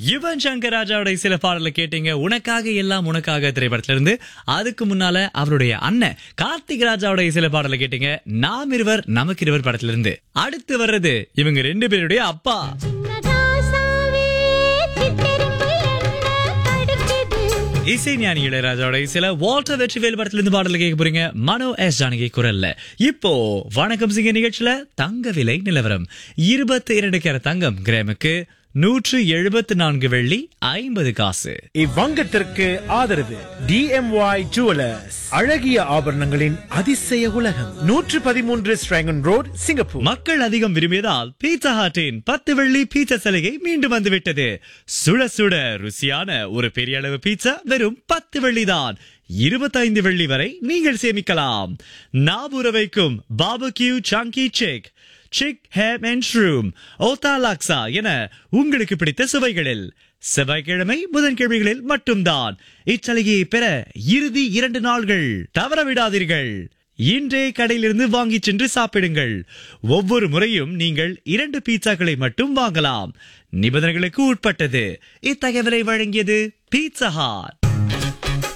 யுவன் சங்கர் ராஜாவுடைய சில பாடலை கேட்டீங்க உனக்காக எல்லாம் உனக்காக திரைப்படத்துல இருந்து அதுக்கு முன்னால அவருடைய அண்ணன் கார்த்திக் ராஜாவுடைய சில பாடலை கேட்டீங்க நாம் இருவர் நமக்கு இருவர் படத்துல இருந்து அடுத்து வர்றது இவங்க ரெண்டு பேருடைய அப்பா சின்னதாசாவே சித்தெரும்பு என்ன கடிக்குது இசை ஞானி இளையராஜாவோட சில வால்டர் வெற்றிவேல் படத்துல இருந்து பாடல கேட்க போறீங்க மனோ எஸ் ஜானகி குரல்ல இப்போ வணக்கம் சிங்க நிகழ்ச்சியில தங்க விலை நிலவரம் இருபத்தி இரண்டு கேர தங்கம் கிராமுக்கு நூற்று எழுபத்தி நான்கு வெள்ளி ஐம்பது காசு இவ்வங்கத்திற்கு ஆதரவு டிஎம்ஒய் ஜுவலர்ஸ் அழகிய ஆபரணங்களின் அதிசய உலகம் நூற்று பதிமூன்று ஸ்ட்ராங்கன் ரோட் சிங்கப்பூர் மக்கள் அதிகம் விரும்பியதால் பீட்சா ஹாட்டின் பத்து வெள்ளி பீட்சா சலுகை மீண்டும் வந்துவிட்டது சுட சுட ருசியான ஒரு பெரிய அளவு பீட்சா வெறும் பத்து வெள்ளி தான் இருபத்தைந்து வெள்ளி வரை நீங்கள் சேமிக்கலாம் நாபுர வைக்கும் பாபக்யூ சங்கி செக் சிக் ஹேம் அண்ட் ஷ்ரூம் ஓத்தா லாக்ஸா என உங்களுக்கு பிடித்த சுவைகளில் செவ்வாய்க்கிழமை புதன்கிழமைகளில் மட்டும்தான் இச்சலுகையை பெற இறுதி இரண்டு நாள்கள் தவற விடாதீர்கள் இன்றே கடையிலிருந்து வாங்கிச் சென்று சாப்பிடுங்கள் ஒவ்வொரு முறையும் நீங்கள் இரண்டு பீட்சாக்களை மட்டும் வாங்கலாம் நிபந்தனைகளுக்கு உட்பட்டது இத்தகவலை வழங்கியது பீட்சா ஹாட்